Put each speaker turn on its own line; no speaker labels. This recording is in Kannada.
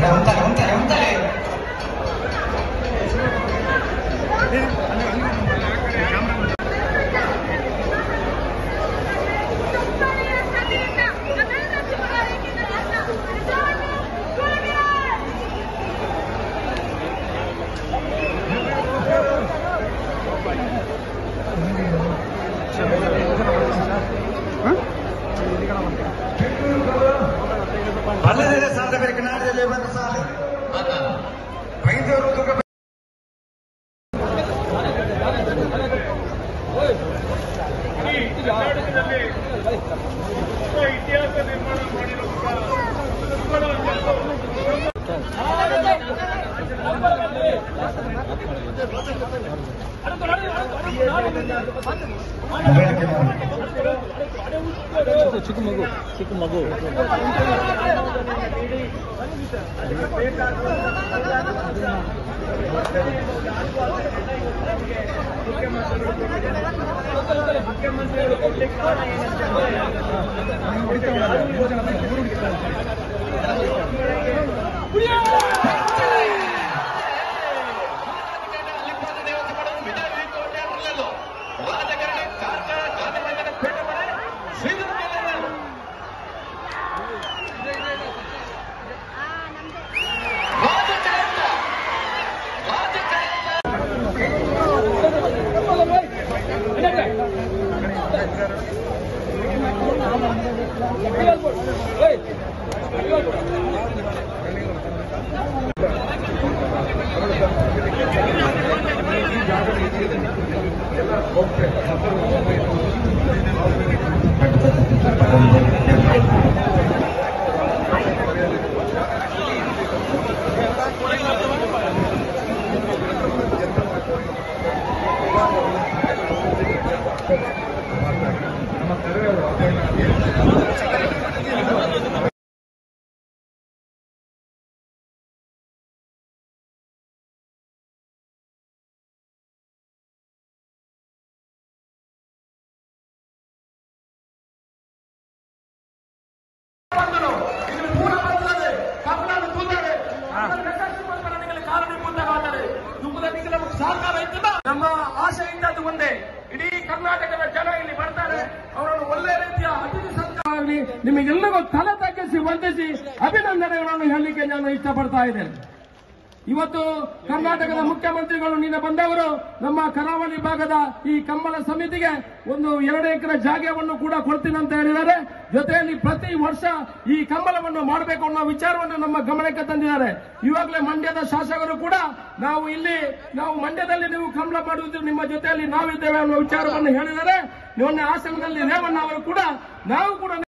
ఉంచాలి ఉంచాలి ఉంచాలి ಬಲ್ಲದಿದೆ ಸಾಧ್ಯ ಬೇಕು ನಾಡಿದಲ್ಲಿ ಬಂದ ಸಾಲ ವೈದ್ಯರು ತೂಕ
ಇತಿಹಾಸ ನಿರ್ಮಾಣ ಮಾಡಿರುವಂತಹ
ಚಿಕ್ಕ ಮಗು ಚಿಕ್ಕ ಮಗು
ನಮ್ಮ ಆಶೆಯಿಂದ ಅದು ಒಂದೇ ಇಡೀ ಕರ್ನಾಟಕದ ಜನ ಇಲ್ಲಿ ಬರ್ತಾರೆ ಅವರನ್ನು ಒಳ್ಳೆ ರೀತಿಯ ಅತಿಥಿ ಸತ್ಕಾರ ನಿಮಗೆಲ್ಲರಿಗೂ ತಲೆ ತಗ್ಗಿಸಿ ವಂದಿಸಿ ಅಭಿನಂದನೆಗಳನ್ನು ಹೇಳಲಿಕ್ಕೆ ನಾನು ಇಷ್ಟಪಡ್ತಾ ಇದ್ದೇನೆ ಇವತ್ತು ಕರ್ನಾಟಕದ ಮುಖ್ಯಮಂತ್ರಿಗಳು ನಿನ್ನೆ ಬಂದವರು ನಮ್ಮ ಕರಾವಳಿ ಭಾಗದ ಈ ಕಂಬಳ ಸಮಿತಿಗೆ ಒಂದು ಎರಡು ಎಕರೆ ಜಾಗವನ್ನು ಕೂಡ ಕೊಡ್ತೀನಿ ಅಂತ ಹೇಳಿದ್ದಾರೆ ಜೊತೆಯಲ್ಲಿ ಪ್ರತಿ ವರ್ಷ ಈ ಕಂಬಳವನ್ನು ಮಾಡಬೇಕು ಅನ್ನೋ ವಿಚಾರವನ್ನು ನಮ್ಮ ಗಮನಕ್ಕೆ ತಂದಿದ್ದಾರೆ ಇವಾಗಲೇ ಮಂಡ್ಯದ ಶಾಸಕರು ಕೂಡ ನಾವು ಇಲ್ಲಿ ನಾವು ಮಂಡ್ಯದಲ್ಲಿ ನೀವು ಕಂಬಳ ಮಾಡುವುದು ನಿಮ್ಮ ಜೊತೆಯಲ್ಲಿ ನಾವಿದ್ದೇವೆ ಅನ್ನೋ ವಿಚಾರವನ್ನು ಹೇಳಿದ್ದಾರೆ ಮೊನ್ನೆ ಹಾಸನದಲ್ಲಿ ರೇವಣ್ಣ ಅವರು ಕೂಡ ನಾವು ಕೂಡ